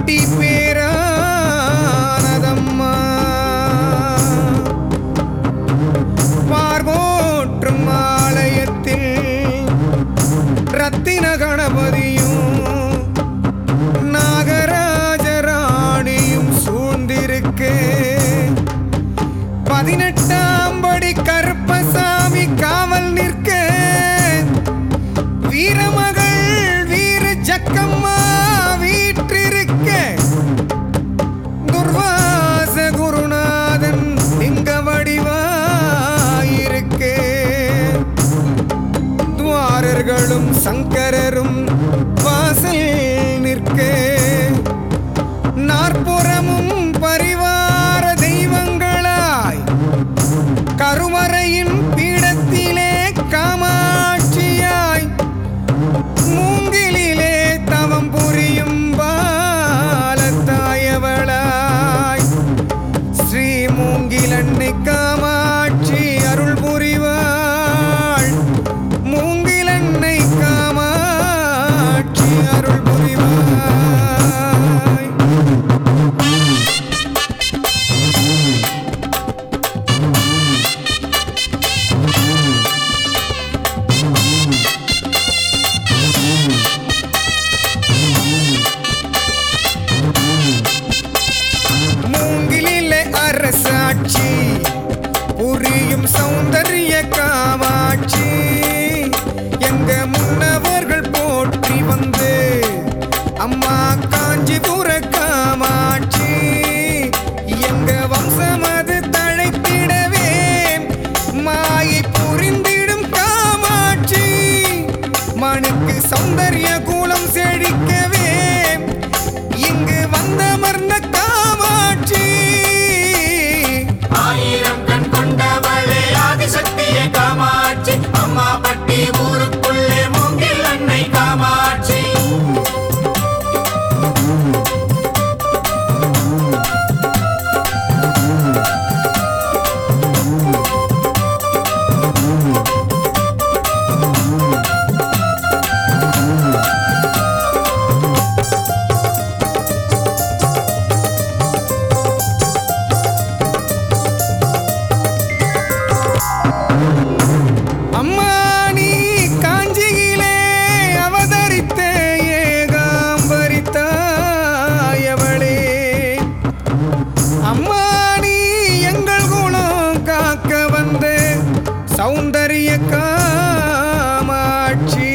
பட்டி பேரானதம்மா பார்வோற்றும் ஆலயத்தில் ரத்தின கணபதியும் நாகராஜராணியும் சூழ்ந்திருக்கு பதினெட்டாம் படி கருப்பசாமி காவல் நிற்க வீரமகள் வீர ஜக்கம்மா வீற்றிருக்க துர்வாச குருநாதன் லிங்க வடிவாயிருக்கு துவாரர்களும் சங்கரரும் வாசல் நிற்க நாற்புறமும் பரிவார தெய்வங்களாய் கருமறையின் பீடத்திலே காமாட்சியாய் மூங்கிலிலே தவம் புரியும் பாலத்தாயவளாய் ஸ்ரீ மூங்கிலன்னை காமாட்சி அருள் புரிவாள் மூங்கிலன்னை காமாட்சி அருள் புரிவாய் மூங்கிலே அரசாட்சி புரியும் சௌந்தரிய காமாட்சி எங்க முன்னவர்கள் போற்றி வந்து அம்மா காஞ்சிபுர காமாட்சி எங்க வம்சமது தழைத்திடவே மாயை புரிந்திடும் காமாட்சி மனுக்கு சௌந்தரிய கூலம் செழிக்கவே இங்கு வந்தமர்ந்த காமாட்சி ஆயிரம் கண் கொண்டவளே ஆதிசக்தியே காமாட்சி அம்மா பட்டி ஊருக்குள்ளே மூங்கில் அன்னை காமாட்சி அம்மா நீ காஞ்சியிலே அவதரித்த ஏகாம்பரித்தாயவளே அம்மா நீ எங்கள் குலம் காக்க வந்த சௌந்தரிய காமாட்சி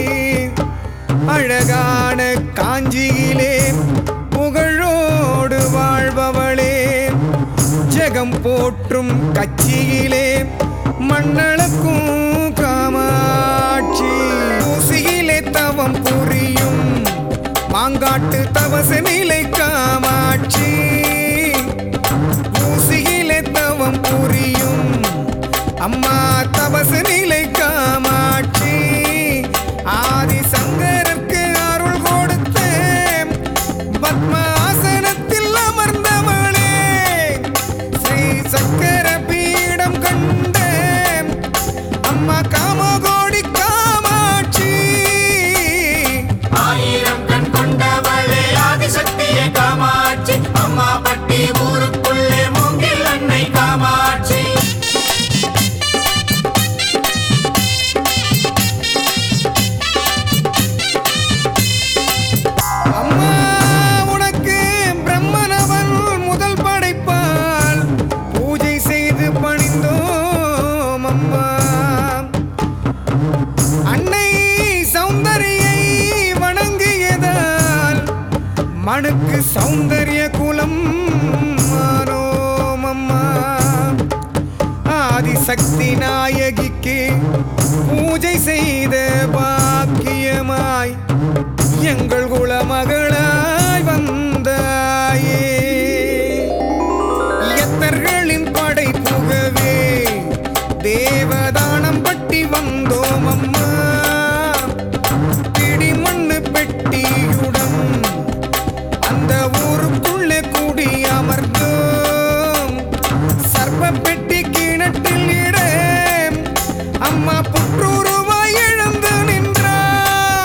அழகான காஞ்சியிலே புகழோடு வாழ்பவளே ஜெகம் போற்றும் கட்சியிலே மண்ணளக்கும் காமாட்சி ஊசியிலே தவம் புரியும் மாங்காட்டு தவச நிலை காமாட்சி ஊசியிலே தவம் புரியும் அம்மா தவச நிலை காமாட்சி ஆதி சங்கரருக்கு அருள் கொடுத்த பத்மாசனத்தில் அமர்ந்தவளே ஸ்ரீ சக்கர பீடம் கண்ட அம்மா காமகோடி காமாட்சி ஆயிரம் கண் கொண்டவளே ஆதிசக்தியே காமாட்சி அம்மா பட்டி ஊருக்குள்ளே மூங்கில் அன்னை காமாட்சி அம்மா உனக்கு பிரம்மனவன் முதல் படைப்பால் பூஜை செய்து பணிந்தோம் அம்மா அன்னை சௌந்தரியை வணங்கியதால் மனுக்கு சௌந்தரிய குலம் மாறோம் அம்மா ஆதிசக்தி நாயகிக்கு பூஜை செய்த பாக்கியமாய் எங்கள் குலமகளாய் வந்தாயே எத்தர்களின் படை புகவே தேவதானம் பட்டி வந்தோம் அம்மா பிடி மண்ணு பெட்டியுடன் அந்த ஊருக்குள்ளே கூடி அமர்ந்தோம் சர்வ பெட்டி கிணற்றில் இட அம்மா புற்றுருவாய் எழுந்து நின்றாள்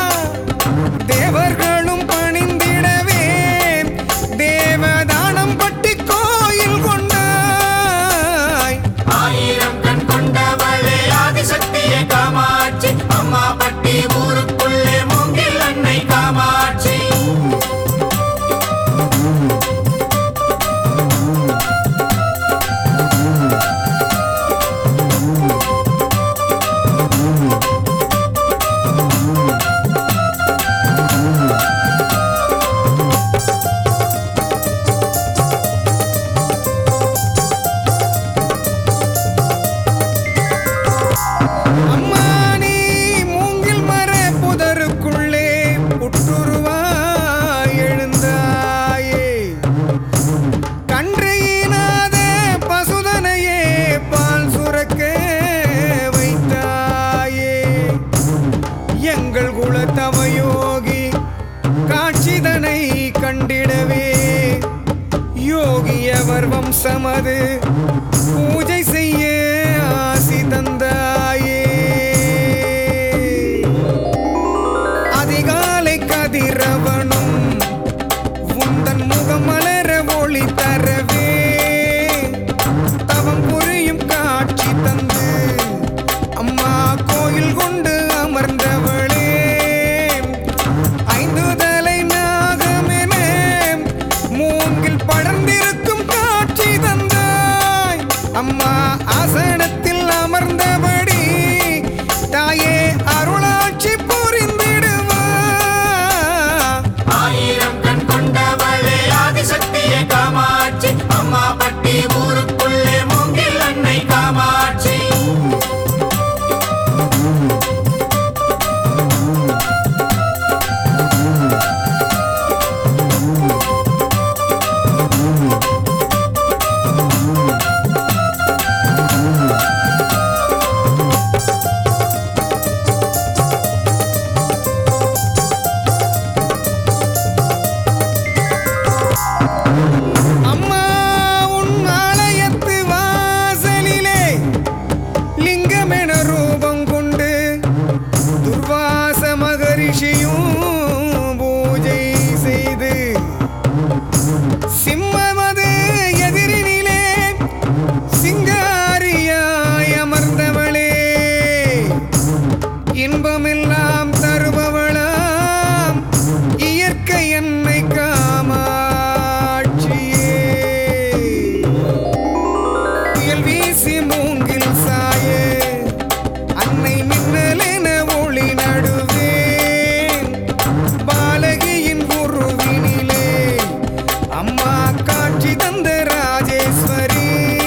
எங்கள் குலத்தவயோகி காட்சிதனை கண்டிடவே யோகி அவர் வம்சமது பூஜை செய்ய ஆசி தந்தாயே அதிகாலை கதிரவனும் உந்தன் முகம் மலர ஒளி தரவே தவம் புரியும் காட்சி தந்து அம்மா கோயில் கொண்டு அமர்ந்தவளே ஐந்து தலை நாகமென மூங்கில் படர்ந்திருக்கும் காட்சி தந்தாய் அம்மா ஆசனத்தில் அமர்ந்தபடி தாயே அருளாட்சி புரிந்திடுவா ஆயிரம் கண் கொண்டவளே ஆதிசக்தியே காமாட்சி அம்மா பட்டி ஊருக்குள்ளே மூங்கில் அன்னை காமாட்சி அம்மா உன் ஆலயத்து வாசலிலே லிங்கமென ரூபம் கொண்டு துர்வாச மகரிஷியும் பூஜை செய்து சிம்மமது எதிரினிலே சிங்காரியாய் அமர்ந்தவளே இன்பமெல்லாம் தருபவளாம் இயற்கை என்னை காமாட்சியே புயல் வீசி மூங்கில் சாய அன்னை மின்னலென ஒளி நடுவேன் பாலகியின் குருவினிலே அம்மா காட்சி தந்த ராஜேஸ்வரி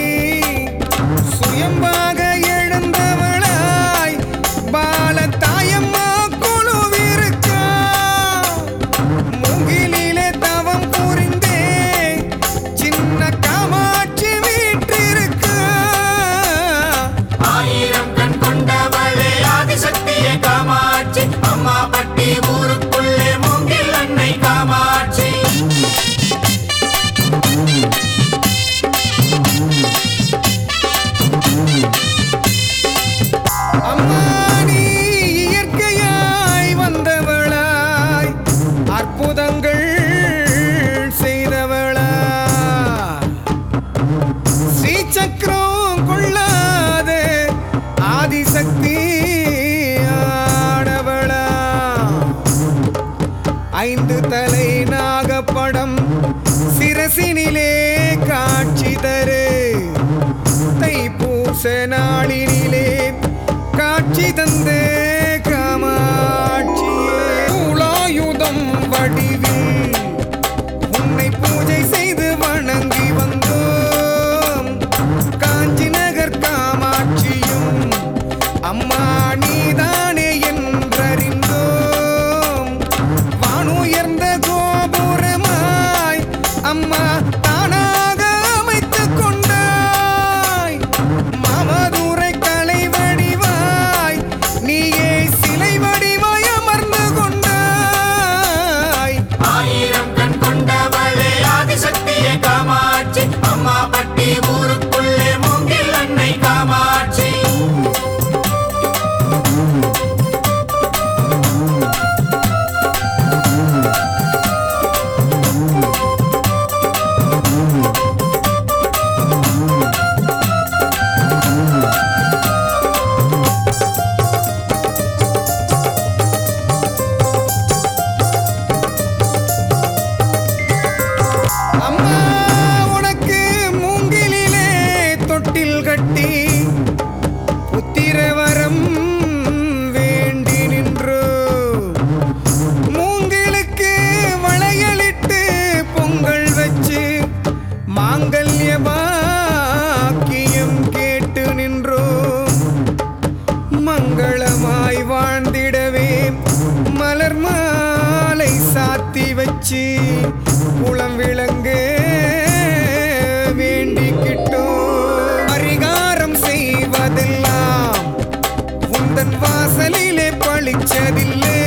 சுயம்பாக எழுந்தவளாய் பால தாயம்மா குழுவிருக்கா மூங்கிலிலே தவம் புரிந்தே சின்ன காமாட்சி வீற்றிருக்கா ஆயிரம் கண் கொண்டவளே ஆதிசக்தியே காமாட்சி அம்மா பட்டி ஊருக்குள்ளே மூங்கில் அன்னை காமாட்சி அம்மா நீ இயற்கையாய் வந்தவளாய் அற்புதங்கள் செய்தவளா ஸ்ரீசக்கரம் கொள்ளாத ஆதிசக்தி ஆடவளா ஐந்து தலை நாகப்படம் சிரசினிலே காட்சி தரு தைப்பூச நாளினிலே காட்சி தந்த காமாட்சியே மூலாயுதம் வடிவில் உன்னை பூஜை செய்து வணங்கி வந்தோம் காஞ்சி நகர் காமாட்சியும் அம்மா நீதானே என்றறிந்தோம் வானுயர்ந்த கோபுரமாய் அம்மா தானாக அமைத்துக் கொண்டாய் மாமதுரை கலை வடிவாய் நீயே சிலை வடிவாய் அமர்ந்து கொண்டாய் ஆயிரம் கண் கொண்டவளே ஆதிசக்தியே காமாட்சி அம்மா பட்டி ஊருக்குள்ளே மூங்கில் அன்னை காமாட்சி அம்மா உனக்கு மூங்கிலிலே தொட்டில் கட்டி புத்திரவரம் வேண்டி நின்றோ மூங்கிலுக்கு வளையலிட்டு பொங்கல் வச்சு மாங்கல்ய பாக்கியம் கேட்டு நின்றோ மங்களமாய் வாழ்ந்திடவே மலர் மாலை சாத்தி வச்சு குளம் விளங்க வேண்டிக்கிட்டோ பரிகாரம் செய்வதெல்லாம் உந்தன் வாசலிலே பழிச்சதில்லை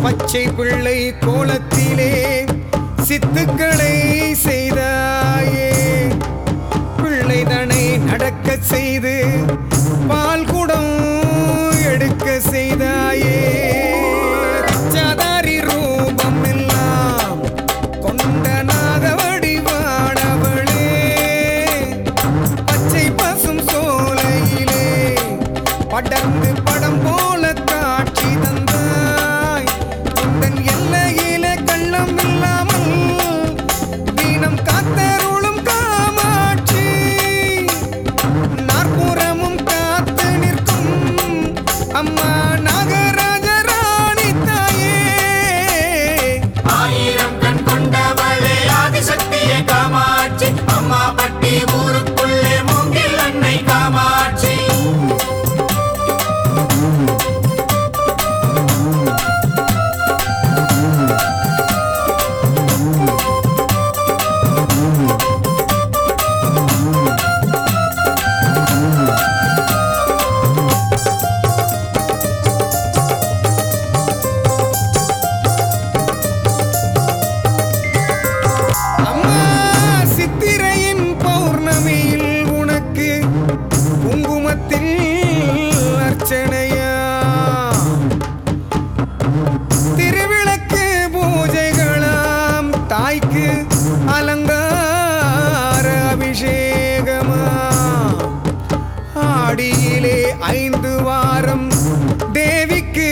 பச்சை பிள்ளை கோலத்திலே சித்துக்களை செய்தாயே பிள்ளைதனை நடக்க செய்து பால் குடம் எடுக்க செய்தாயே சதாரி ரூபம் எல்லாம் கொண்ட நாக வடிவானவளே பச்சை பசும் சோலையிலே படர்ந்து படம் போல காட்சி தந்தாய் உந்தன் எல்லையில கள்ளம் இல்லாமல் தீனம் காத்தருளும் காமாட்சி நாற்புறமும் காத்து நிற்கும் அம்மா நாகராஜ ராணி தாயே ஆயிரம் கண் கொண்டவளே ஆதிசக்தியே காமாட்சி அம்மா பட்டி ஊருக்குள்ளே மூங்கில் அன்னை காமாட்சி அம்மா சித்திரையின் பௌர்ணமியில் உனக்கு குங்குமத்தில் அர்ச்சனையா திருவிளக்கு பூஜைகளாம் தாய்க்கு அலங்கார அபிஷேகமா ஆடியிலே ஐந்து வாரம் தேவிக்கு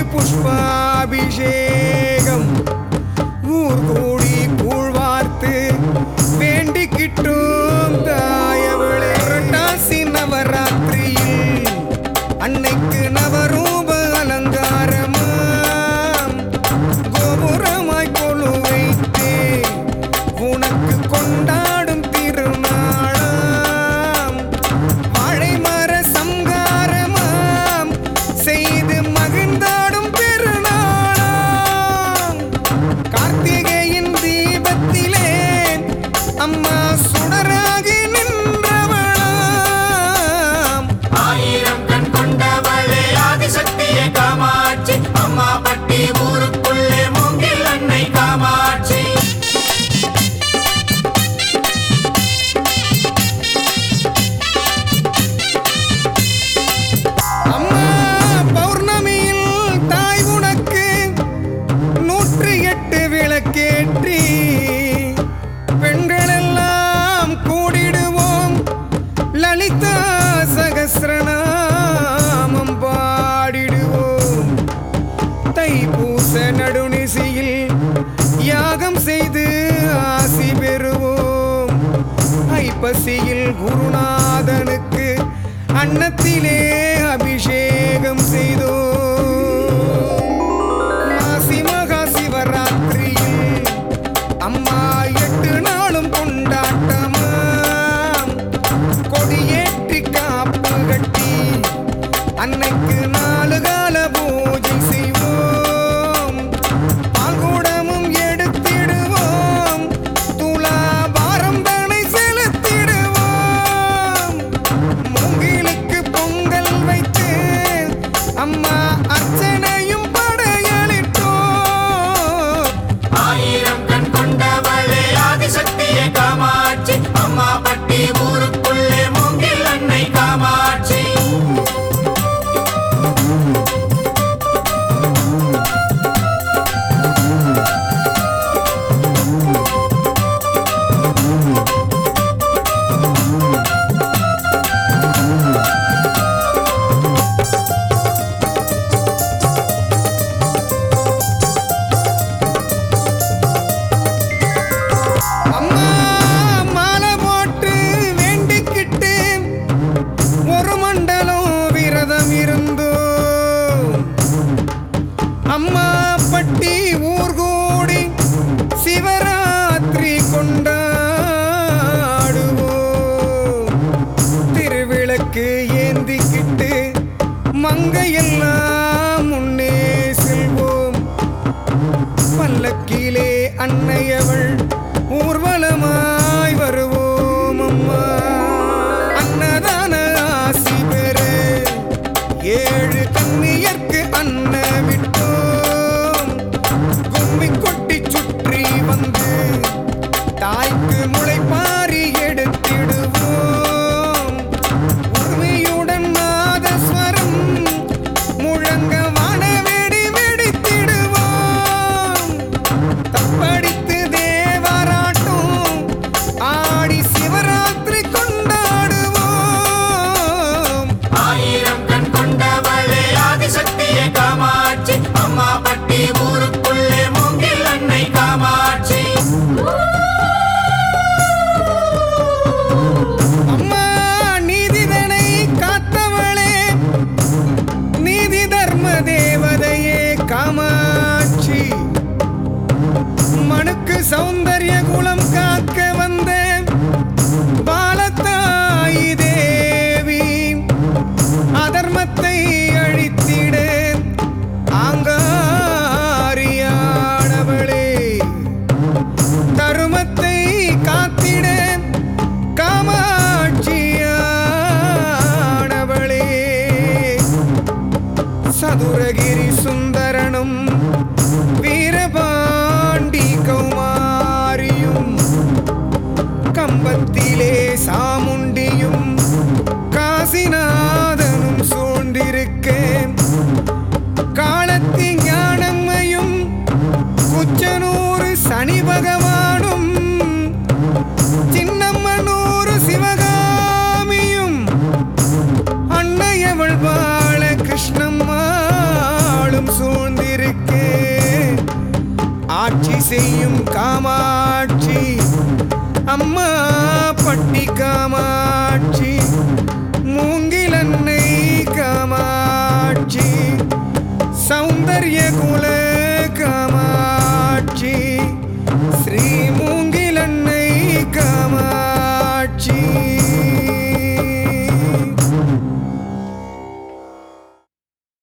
புஷ்பாபிஷேகம் ஊர் கூடி கூழ்வார்த்து வேண்டிக்கிட்டோம் தாயவளே புரட்டாசி நவராத்திரியில் அன்னைக்கு நவரூப அலங்காரமாம் கோபுரமாய் கொலு வைத்தே உனக்கு கொண்டாடும் திருநாளாம் வாழை மர சங்காரமாம் செய்து மகிழ்ந்தாடும் பெருநாளாம் கார்த்திகையின் தீபத்திலே அம்மா சுடராகி நின்றவளாம் ஆயிரம் கண் கொண்டவளே ஆதிசக்தியே காமாட்சி அம்மா பட்டி ஊருக்குள்ளே மூங்கில் அன்னை காமாட்சி அம்மா பௌர்ணமியில் தாய் உனக்கு நூற்றி எட்டு விளக்கேற்றி பெண்களெல்லாம் கூடிடுவோம் லலிதா சகசிரநாமம் பாடிடுவோம் தைப்பூச நடுநிசியில் யாகம் செய்து ஆசி பெறுவோம் ஐப்பசியில் குருநாதனுக்கு அன்னத்திலே அபிஷேகம் செய்தோம் மாசி மகா சிவராத்திரியில் அம்மா எட்டு நாளும் கொண்டாட்டமாம் கொடியேற்றி காப்பு கட்டி அன்னைக்கு நாலு கால பூஜை செய்வோம் பால்குடமும் எடுத்திடுவோம் துலா பாரம் தனை செலுத்திடுவோம் மூங்கிலுக்கு பொங்கல் வைத்து அம்மா அர்ச்சனையும் படையளிட்டோம் ஆயிரம் கண் கொண்டவளே ஆதிசக்தியே காமாட்சி அம்மா பட்டி ஊருக்குள்ளே மூங்கில் அன்னை காமாட்சி அம்மா மாலை போட்டு வேண்டிக்கிட்டு ஒரு மண்டலம் விரதம் இருந்தோ அம்மா பட்டி ஊர் கூடி சிவராத்திரி கொண்டாடுவோம் திருவிளக்கு ஏந்திக்கிட்டு மங்கையெல்லாம் முன்னே செல்வோம் பல்லக்கிலே அன்னையவள் ஊர்வலமாய் வருவோம் அம்மா அன்னதான ஆசி பெற ஏழு கன்னியர்க்கு அன்னமிட்டோம் காமாட்சி மனுக்கு சௌந்தர்ய குலம் காக்க வந்த பாலத்தாய் தேவி அதர்மத்தை அழித்திட ஆங்காரியானவளே தருமத்தை காத்திட காமாட்சியானவளே சதுரகிரி சுந்தரனும் வீரபாண்டி கௌமாரியும் கம்பத்திலே சாமுண்டியும் காசிநாதனும் சூழ்ந்திருக்க காலத்தி ஞானம்மையும் குச்சனூர் சனி பகவானும் சின்னம்மனூர் சிவகாமியும் அன்னையவள் பால கிருஷ்ணம்மாளும் சூழ்ந்திருக்கே ஆட்சி செய்யும் காமாட்சி அம்மா பட்டி காமாட்சி மூங்கிலன்னை காமாட்சி சௌந்தர்ய குல காமாட்சி ஸ்ரீமு